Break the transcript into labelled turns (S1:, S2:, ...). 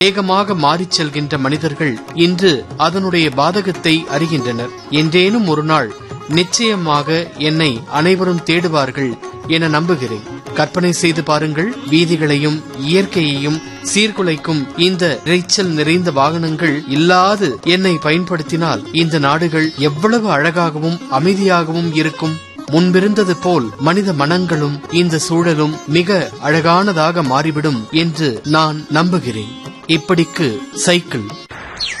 S1: வேகமாக மாறிச் செல்கின்ற மனிதர்கள் இன்று அதனுடைய பாதகத்தை அறிகின்றனர் என்றேனும் ஒரு நாள் நிச்சயமாக என்னை அனைவரும் தேடுவார்கள் என நம்புகிறேன் கற்பனை செய்து பாருங்கள் வீதிகளையும் இயற்கையையும் சீர்குலைக்கும் இந்த இரைச்சல் நிறைந்த வாகனங்கள் இல்லாது என்னை பயன்படுத்தினால் இந்த நாடுகள் எவ்வளவு அழகாகவும் அமைதியாகவும் இருக்கும் முன்பிருந்தது போல் மனித மனங்களும் இந்த சூழலும் மிக அழகானதாக மாறிவிடும் என்று நான் நம்புகிறேன் இப்படிக்கு சைக்கிள்